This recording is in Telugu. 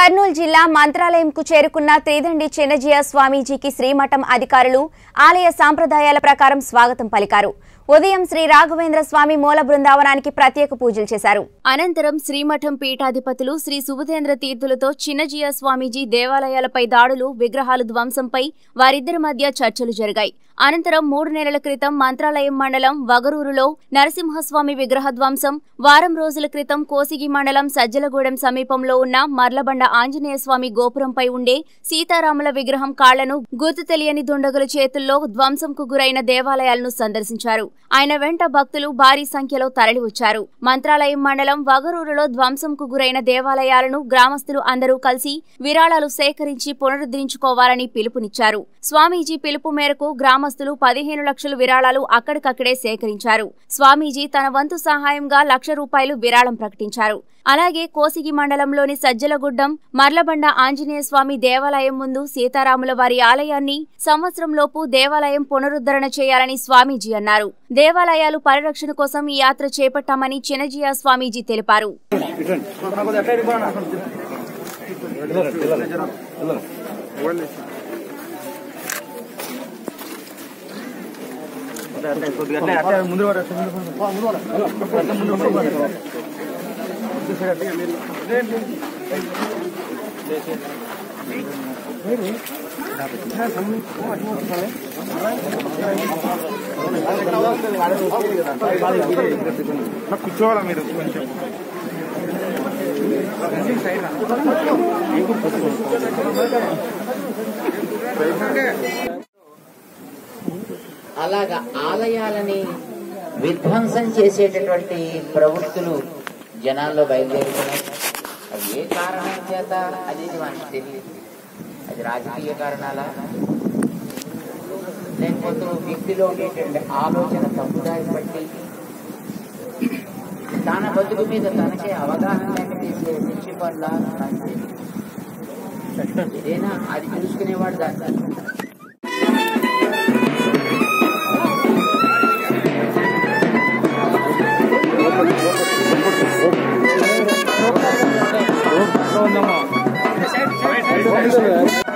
కర్నూలు జిల్లా మంత్రాలయంకు చేరుకున్న త్రిదండి చిన్నజీయ స్వామీజీకి శ్రీమఠం అధికారులు ఆలయ సాంప్రదాయాల ప్రకారం స్వాగతం పలికారు ఉదయం శ్రీ రాఘవేంద్ర స్వామి మూల బృందావనానికి ప్రత్యేక పూజలు చేశారు అనంతరం శ్రీమఠం పీఠాధిపతులు శ్రీ సుబుధేంద్ర తీర్థులతో చిన్నజీయ స్వామీజీ దేవాలయాలపై దాడులు విగ్రహాలు ధ్వంసంపై వారిద్దరి మధ్య చర్చలు జరిగాయి అనంతరం మూడు నెలల క్రితం మంత్రాలయం మండలం వగరూరులో నరసింహస్వామి విగ్రహ ధ్వంసం వారం రోజుల క్రితం కోసిగి మండలం సజ్జలగూడెం సమీపంలో ఉన్న మర్లబండ ఆంజనేయ స్వామి గోపురంపై ఉండే సీతారాముల విగ్రహం కాళ్లను గుర్తు తెలియని దుండగుల చేతుల్లో ధ్వంసంకు గురైన దేవాలయాలను సందర్శించారు ఆయన వెంట భక్తులు భారీ సంఖ్యలో తరలివచ్చారు మంత్రాలయం మండలం వగరూరులో ధ్వంసంకు గురైన దేవాలయాలను గ్రామస్తులు అందరూ కలిసి విరాళాలు సేకరించి పునరుద్ధరించుకోవాలని పిలుపునిచ్చారు స్వామీజీ పిలుపు మేరకు గ్రామస్తులు పదిహేను లక్షలు విరాళాలు అక్కడికక్కడే సేకరించారు స్వామీజీ తన వంతు సహాయంగా లక్ష రూపాయలు విరాళం ప్రకటించారు అలాగే కోసిగి మండలంలోని సజ్జలగుడ్డం మర్లబండ ఆంజనేయ స్వామి దేవాలయం ముందు సీతారాముల వారి ఆలయాన్ని సంవత్సరంలోపు దేవాలయం పునరుద్ధరణ చేయాలని స్వామీజీ అన్నారు దేవాలయాలు పరిరక్షణ కోసం ఈ యాత్ర చేపట్టామని చినజీయ స్వామీజీ తెలిపారు కూర్చోవాలా మీరు కొంచెం అలాగా ఆలయాలని విధ్వంసం చేసేటటువంటి ప్రవృత్తులు జనాల్లో బయలుదేరుతున్నాయి అది ఏ కారణం చేత అనేది మనకు తెలియదు అది రాజకీయ కారణాలా లేకపోతే వ్యక్తిలో ఉండేటువంటి ఆలోచన తప్పుదారి పట్టి తన బతుకు మీద తనకే అవగాహన లేక చేసే పిచ్చి పనుల నాకు తెలియదు ఏదైనా అది చూసుకునేవాడు దాన్ని ఉందమ్మా